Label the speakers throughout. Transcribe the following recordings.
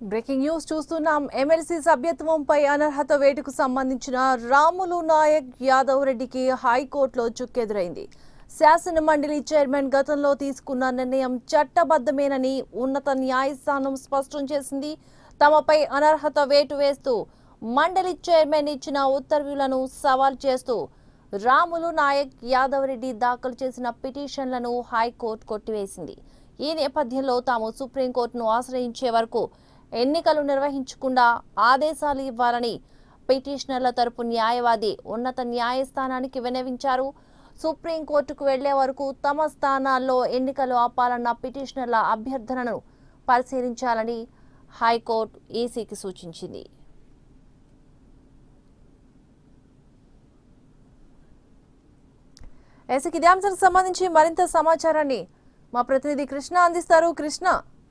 Speaker 1: breaking news చూస్తున్నాం MLC సభ్యత్వంపై అనర్హత వేటుకు సంబంధించిన రాములు నాయక్ యాదవ్ రెడ్డికి హైకోర్టులో చుక్కెదురైంది శాసన మండలి చైర్మన్ గతంలో తీసుకున్న నిర్ణయం చట్టబద్ధమేనని ఉన్నత న్యాయస్థానం స్పష్టం చేసింది తమపై అనర్హత వేటు వేస్తూ మండలి చైర్మన్ ఇచ్చిన ఉత్తర్వులను సవాల్ చేస్తూ రాములు నాయక్ యాదవ్ రెడ్డి దాఖలు చేసిన పిటిషన్లను హైకోర్టు కొట్టివేసింది ఈ నేపథ్యంలో తాము సుప్రీంకోర్టును ఆశ్రయించే వరకు ఎన్నికలు నిర్వహించకుండా ఆదేశాలు ఇవ్వాలని పిటిషనర్ల తరపు న్యాయవాది ఉన్నత న్యాయస్థానానికి విన్నవించారు సుప్రీంకోర్టుకు వెళ్లే వరకు తమ స్థానాల్లో ఎన్నికలు ఆపాలన్న పిటిషనర్ల అభ్యర్థనను పరిశీలించాలని హైకోర్టు ఈసీకి సూచించింది ఎస్కి ఇదే అంశానికి సంబంధించి మరింత సమాచారాన్ని మా ప్రతినిధి కృష్ణ అందిస్తారు కృష్ణ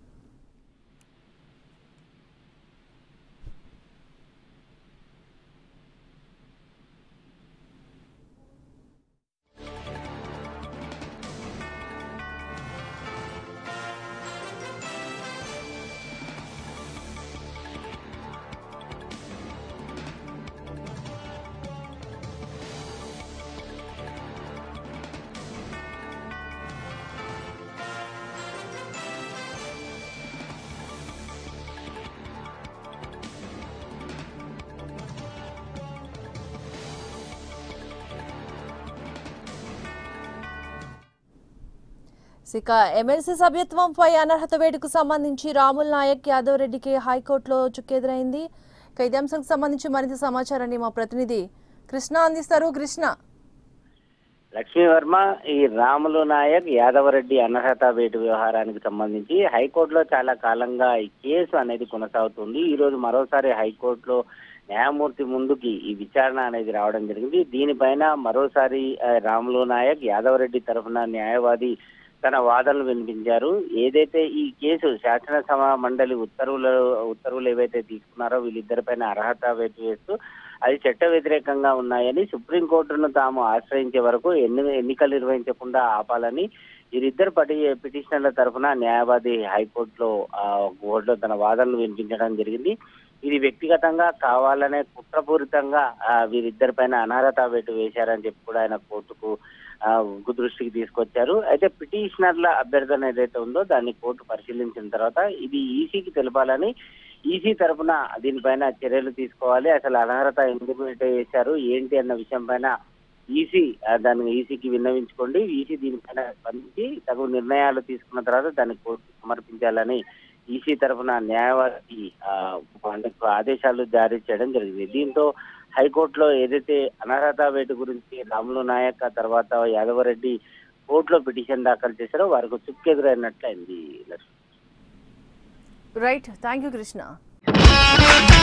Speaker 1: ఇక ఎమ్మెల్సీ సభ్యత్వంపై అనర్హత వేటుకు సంబంధించి రాముల్ నాయక్ యాదవ్ రెడ్డికి హైకోర్టులో చుక్కెదురైంది ఇక ఇదే అంశానికి సంబంధించి మరింత సమాచారాన్ని మా ప్రతినిధి కృష్ణ అందిస్తారు కృష్ణ
Speaker 2: లక్ష్మీవర్మ ఈ రాములు నాయక్ యాదవరెడ్డి అనర్హత వేటు వ్యవహారానికి సంబంధించి హైకోర్టులో చాలా కాలంగా ఈ కేసు అనేది కొనసాగుతుంది ఈ రోజు మరోసారి హైకోర్టులో న్యాయమూర్తి ముందుకి ఈ విచారణ అనేది రావడం జరిగింది దీనిపైన మరోసారి ఆ, రాములు నాయక్ యాదవరెడ్డి తరఫున న్యాయవాది తన వాదనలు వినిపించారు ఏదైతే ఈ కేసు శాసనసభ మండలి ఉత్తర్వులు ఉత్తర్వులు ఏవైతే తీసుకున్నారో వీళ్ళిద్దరిపైన అర్హత వేటు వేస్తూ అది చట్ట వ్యతిరేకంగా ఉన్నాయని సుప్రీంకోర్టును తాము ఆశ్రయించే వరకు ఎన్ని ఎన్నికలు నిర్వహించకుండా ఆపాలని వీరిద్దరు పటి పిటిషనర్ల తరఫున న్యాయవాది హైకోర్టులో ఆ, కోర్టులో తన వాదనలు వినిపించడం జరిగింది ఇది వ్యక్తిగతంగా కావాలనే కుట్రపూరితంగా ఆ, వీరిద్దరిపైన అనర్హత వేటు వేశారని చెప్పి కూడా ఆయన కోర్టుకు ఆ, దృష్టికి తీసుకొచ్చారు అయితే పిటిషనర్ల అభ్యర్థన ఏదైతే ఉందో దాన్ని కోర్టు పరిశీలించిన తర్వాత ఇది ఈసీకి తెలపాలని ఈసీ తరపున దీనిపైన చర్యలు తీసుకోవాలి అసలు అనర్హత ఎందుకు వేటు వేశారు ఏంటి అన్న విషయం పైన ఈసీ దాన్ని ఈసీకి విన్నవించుకోండి ఈసీ దీనిపైన స్పందించి తగు నిర్ణయాలు తీసుకున్న తర్వాత దాన్ని కోర్టు సమర్పించాలని ఈసీ తరఫున న్యాయవాది ఆ, వాళ్ళకు ఆదేశాలు జారీ చేయడం జరిగింది దీంతో హైకోర్టులో ఏదైతే అనర్హత వేటు గురించి రాములు నాయక్ ఆ తర్వాత యాదవరెడ్డి కోర్టులో పిటిషన్ దాఖలు చేశారో వారికి చుక్కెదురైనట్లయింది Lakshmi
Speaker 1: right thank you Krishna